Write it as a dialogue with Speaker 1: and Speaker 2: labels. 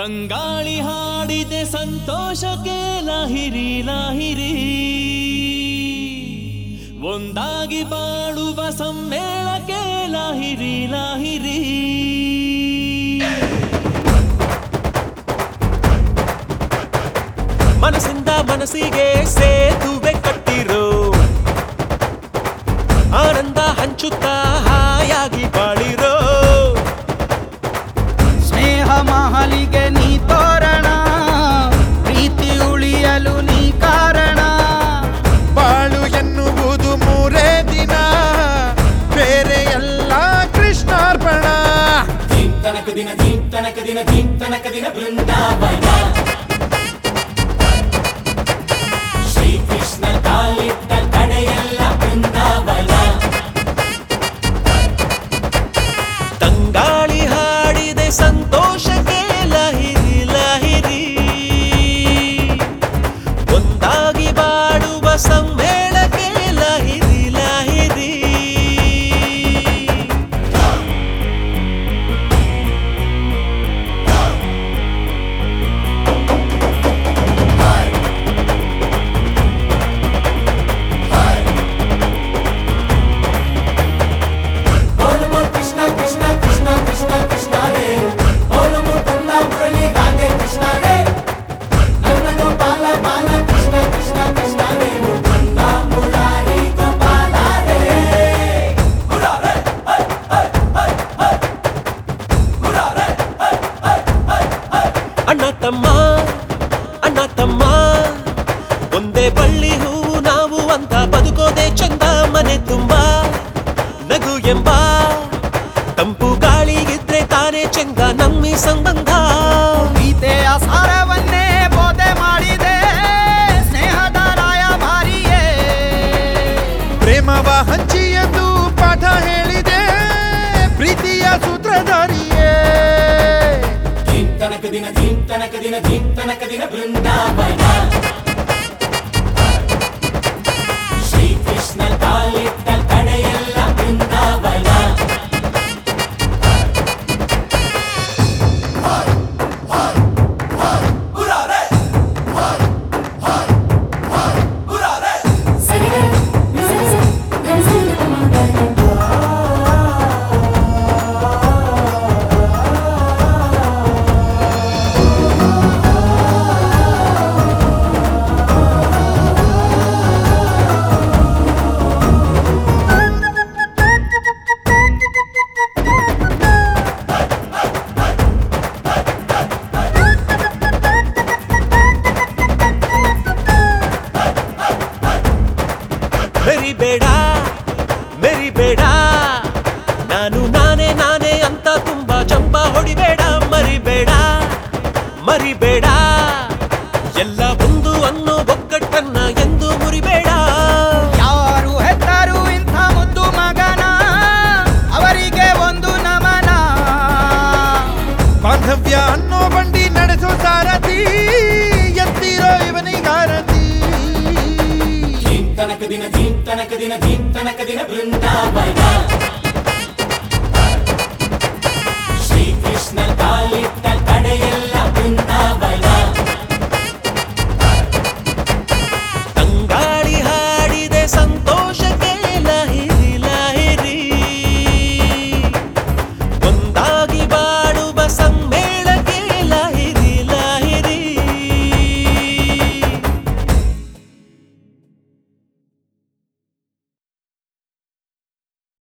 Speaker 1: ತಂಗಾಳಿ ಹಾಡಿದೆ ಸಂತೋಷಕ್ಕೆ ಲಾಹಿರಿ ಲಾಹಿರಿ ಒಂದಾಗಿ ಬಾಳುವ ಸಮ್ಮೇಳಕ್ಕೆ ಲಾಹಿರಿ ಲಾಹಿರಿ ಮನಸ್ಸಿಂದ ಮನಸ್ಸಿಗೆ ಸೇತುವೆ ಕಟ್ಟಿರೋ ಆನಂದ ಹಂಚುತ್ತಾ ಹಾಯಾಗಿ ಬಾಳಿರೋ
Speaker 2: ಸ್ನೇಹ ಮಹಲಿಗೆ ನೀ ತೋರಣ ಪ್ರೀತಿ ಉಳಿಯಲು ನೀ ಕಾರಣ
Speaker 3: ಬಾಳು ಎನ್ನುವುದು ಮೂರೇ ದಿನ ಬೇರೆ ಎಲ್ಲ ಕೃಷ್ಣಾರ್ಪಣ
Speaker 1: ತನಕ ದಿನ ದೀನ್ ತನಕ ದಿನ ದೀನ್ ತನಕ ದಿನ ಬೃಂದಾವನ ಶ್ರೀಕೃಷ್ಣ ಕಾಲಿಟ್ಟ ಕಡೆಯೆಲ್ಲ ಬೃಂದಾವನ ತಂಗಾಳಿ ಹಾಡಿದೆ ಸಂತೋಷಕ್ಕೆ ಲಹಿರಿ ಲಹಿರಿ ಒಂದಾಗಿ ಬಾಡುವ ಸಮ್ಮೇಳಕ್ಕೆ ಲಹಿರಿ ಲಹಿರಿ ಅಣ್ಣ ತಮ್ಮ ಅಣ್ಣ ತಮ್ಮ ಒಂದೇ ಬಳ್ಳಿ ಹೂವು ನಾವು ಅಂತ ಬದುಕೋದೆ ಚಂದ ಮನೆ ತುಂಬಾ ನಗು ಎಂಬ ತಂಪು ಗಾಳಿಗಿದ್ರೆ ತಾನೇ ಚಂದ ನಮ್ಮಿ ಸಂಬಂಧ
Speaker 2: ಗೀತೆಯ ಸಾರವನ್ನೇ ಬೋಧೆ ಮಾಡಿದೆ ಸ್ನೇಹದ ರಾಯಭಾರಿಯೇ
Speaker 3: ಪ್ರೇಮವ ಹಂಚಿ ಎಂದು ಪಾಠ ಹೇಳಿದೆ ಪ್ರೀತಿಯ ಸೂತ್ರಧಾರಿಯೇ
Speaker 1: ತನಕ ದಿನ ದೀನ್ ತನಕ ದಿನ ದೀನ್ ತನಕ ದಿನ ಬೃಂದಾವನ ಶ್ರೀಕೃಷ್ಣ ಕಾಲಿಟ್ಟ ಕಡೆಯೆಲ್ಲ ಬೃಂದಾವನ ಮೆರಿಬೇಡ ಮೆರಿಬೇಡ ನಾನು ನಾನೇ ನಾನೇ ಅಂತ ತುಂಬಾ ಚಂಪ ಹೊಡಿಬೇಡ ಮರಿಬೇಡ ಮರಿಬೇಡ ಎಲ್ಲ ಒಂದು ಅನ್ನೋ ಒಗ್ಗಟ್ಟನ್ನ ಎಂದು ಮುರಿಬೇಡ
Speaker 2: ಯಾರು ಹೆತ್ತರು ಇಂಥ ಮುದ್ದು ಮಗನ ಅವರಿಗೆ ಒಂದು ನಮನ
Speaker 3: ಬಾಂಧವ್ಯ ಅನ್ನೋ ಬಂಡಿ ನಡೆಸೋ ಸಾರಥಿ ಎತ್ತಿರೋ ಇವನಿಗಾರತಿ
Speaker 1: ತನಕ ದಿನ ದೀನ್ ತನಕ ದಿನ ದೀನ್ ತನಕ ದಿನ ಬೃಂದಾವನ